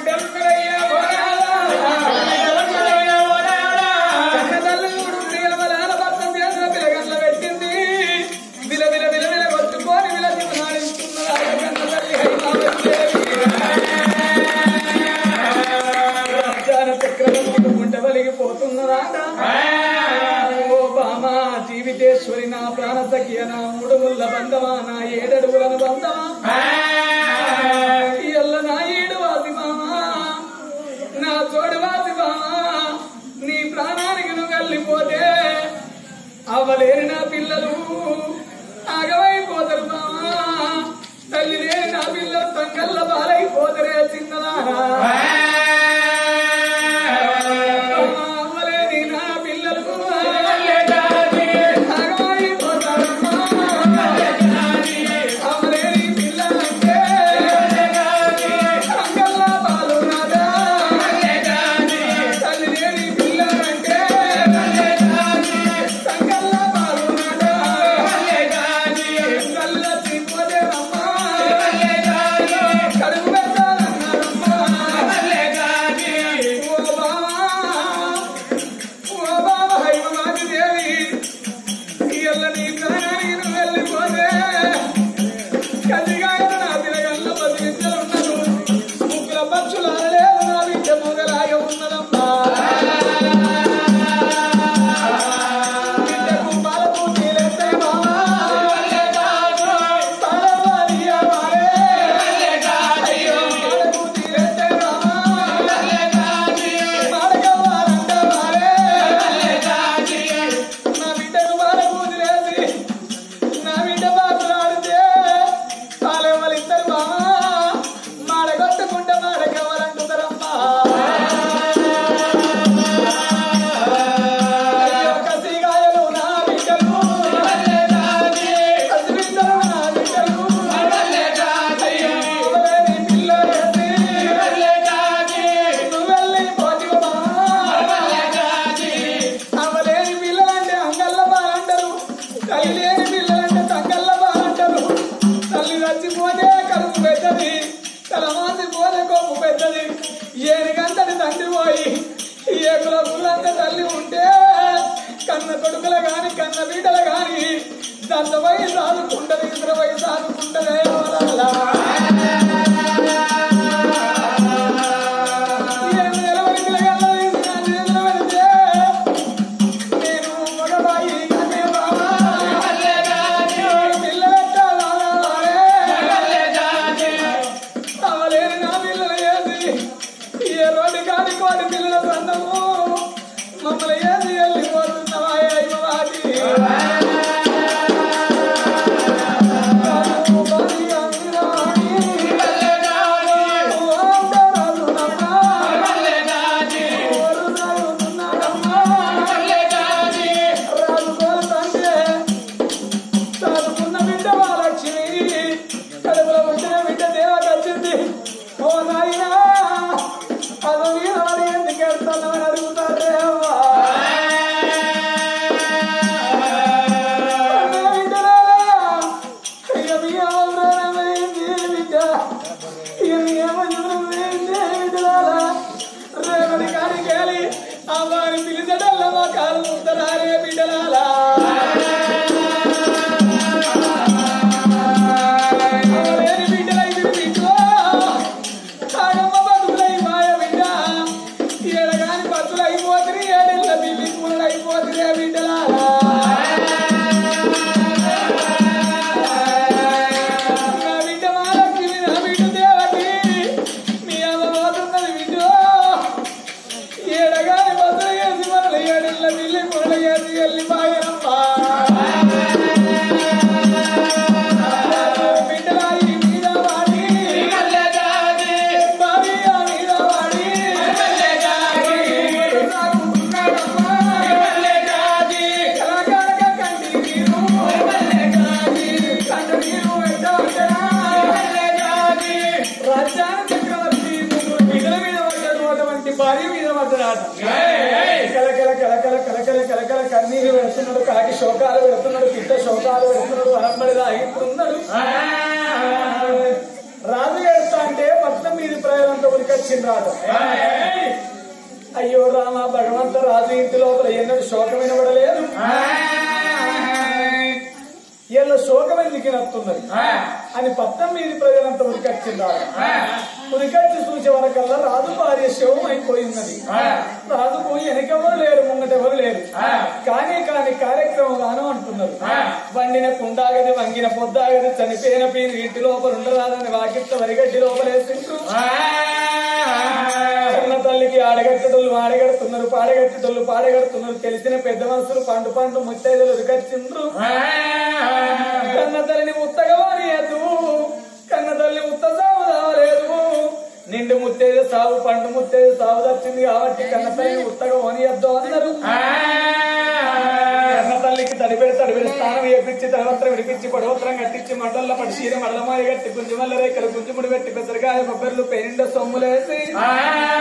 బిడ్డలయ్యా కన్నతల్లి మూడు ప్రియమలాల భర్త చేసిన పిలగండ్ల పెట్టింది విల విల విల విల కొట్టుకొని విల జీవనాడిస్తున్నది కన్నతల్లి రాజాన చక్రవర్తికి గుండె వలిగిపోతున్నదాట ఓ బామా జీవితేశ్వరి నా ప్రాణ సఖియ నా మూడు ముళ్ళ బంధమా నా ఏడడుగులను బంధమా ఎల్ల నా ఏడు వాసి మామా నా తోడు వాసి మామా నీ ప్రాణానికి నువ్వు వెళ్ళిపోతే అవ్వలేని నా పిల్లలు ఆగమైపోతారు మామా తల్లి లేని నా పిల్లలు తంగల్ల బాలైపోతారే చిన్నదానా అవ్వలేని నా పిల్లలు ఆగమైపోతారమ్మా. అవ్వలేని పిల్లలంటే తంగల్ల బాలు నాదా. తల్లి లేని పిల్లలంటే తంగల్ల బాలు నాదా. కళ్ళు తిరిగిపోతేనమ్మా. కడుపు పెట్టాలన్నారమ్మా. ఓ బావా, ఓ బావా, హైమవాది దేవి, ఇయ్యాల నీ ప్రాణానికి నువ్వు వెళ్ళిపోతే, కసిగాయలు నా పిల్లగల్ల బతికించలు ఉన్నరు. ముగ్గుల పక్షులు అనలేదు నా బిడ్డ మొగలాగా ఉన్నదమ్మా. బిడ్డకు పాలకు నీళ్ళెత్తే బావా. పాలవారి అవ్వాలే. అయ్యో, పాలకు నీళ్ళెత్తే బావా. మాడగవ్వాలంటే వారే. నా బిడ్డకు పాలకు వదిలేసి, నా బిడ్డ బాబులాడితే పాలెవ్వలు ఇద్దరు బావా. మాడగొట్టుకుంటే మాడగవ్వాలంటున్నారమ్మా. అయ్యో, కసిగాయలు నా బిడ్డలు. కసి బిడ్డలు నా బిడ్డలు. అయ్యో, ఎవరేని పిల్లలేసి. నువ్వెళ్ళి పోతివ బావా. అవ్వలేని పిల్లలంటే అంగల్ల బాలంటారు తల్లి లేని పిల్లలంటే తంగల్ల బాలంటారు తల్లి చచ్చిపోతే కడుపు పెద్దది తల మాసిపోతే కొప్పు పెద్దది ఏనికంతటి తండ్రి పోయి ఏ కుల పుల్లంత తల్లి ఉంటే కన్న కొడుకుల గాని కన్న బీటలు గాని దంత పోయి సాదుకుంటది ఇతర పోయి సాదుకుంటదే వరాలా. ఏం నిలవని పిల్లగాళ్ళ తీసి నా చేతిలో పెడితే నేను మగవాయి కనే బావా. పిల్లలెట్ట వాడాలే. అవలేని నా పిల్లలు ఏది ఏ రోడ్డు కాడి కోడి పిల్లల బంధము మమ్మల్ని ఏది వెళ్ళిపోతున్నావా అయ్య వాటి చదువుకున్న బిడ్డ మహాలక్ష్మి కడుపులో పుట్టిన బిడ్డ దేవత వచ్చింది ఓ నాయనా అది వీరాడు ఎందుకు ఎడతానని అడుగుతారేవా ఇక మీ అవసరమైంది బిడ్డ ఇక మీ అవసరమైంది బిడ్డలారా రేపటి కాడికి వెళ్ళి అమ్మాని పిలిచడల్లా మా కాలు ముద్దరారే బిడ్డలారా అవలేని బిడ్డలైతే బిడ్డో కాగమ్మ బతుకులై మాయ బిడ్డ ఏడగాని బతులు అయిపోతుంది ఏడెళ్ళ బిల్లి కూరలు అయిపోతుంది బిడ్డలారా నా బిడ్డ మహాలక్ష్మి నా బిడ్డ దేవకి మీ అమ్మ పోతున్నది బిడ్డ ఏడగాని బతులు వేసి మనలు ఏడెళ్ళ బిల్లి కూరలు వేసి వెళ్ళిపోయామ్మా బిడ్డలాయి మీద వాడి భార్య మీద వాడి నాకు ఉన్నాడమ్మా. కలకలక కంటి నీరు. కంటి నీరు వెంట వచ్చరా. రాజ్యాన చక్రవర్తి ముగ్గురు బిడ్డల మీద పడ్డాడు అటువంటి భార్య మీద పడ్డాడు కలకల కలకల కలకల కలకల కన్నీరు పెడుతున్నాడు కాకి శోకాలు పెడుతున్నాడు పిట్ట శోకాలు పెడుతున్నాడు అరంబడిగా ఆగిపోతున్నాడు రాజు ఏడుస్తా అంటే పట్నం మీది ప్రజలంతా ఉరిక ఉరికొచ్చిండ్రాట అయ్యో రామ భగవంత రాజు ఇంటి లోపల ఎన్నడూ శోకం వినబడలేదు ఎల్ల శోకం ఎందుకు నత్తున్నది అని పత్తం మీది ప్రజలంతా ఉరికొచ్చిండ్రాట ఉరికొచ్చి చూసే వరకల్లా రాజు భార్య శవం అయిపోయినది రాజు పోయి వెనకెవరు లేరు ముంగటెవరు లేరు కానీ కానీ కార్యక్రమం గాను అంటున్నారు వండిన కుండాగది వంగిన పొద్దాగది చనిపోయిన పీరు ఇంటి లోపల ఉండరాదని వాకిట్ల వరిగడ్డి లోపలేసిండ్రు చిన్న తల్లికి ఆడగట్టడోళ్ళు ఆడగడుతున్నారు పాడగట్టడోళ్ళు పాడగడుతున్నారు తెలిసిన పెద్ద మనుషులు పండు పండు ముత్తైదులు ఉరికొచ్చిండ్రు కన్న తల్లిని ఉత్తగా వారియద్దు కన్న తల్లి ఉత్త సాగు రాలేదు నిండు ముత్తేది సాగు పండు ముత్తేది సాగు వచ్చింది కాబట్టి కన్న తల్లిని ఉత్తగా వనియద్దు అన్నారు కన్న తల్లికి తడిపెడి తడిపెడి స్నానం వేపించి తలవత్రం విడిపించి పడవత్రం కట్టించి మటల్లో పడి చీర మడలమాయ కట్టి గుంజుమల్ల రేఖలు గుంజుముడి పెట్టి పెసరకాయ కొబ్బరిలు పెయిండ సొమ్ములేసి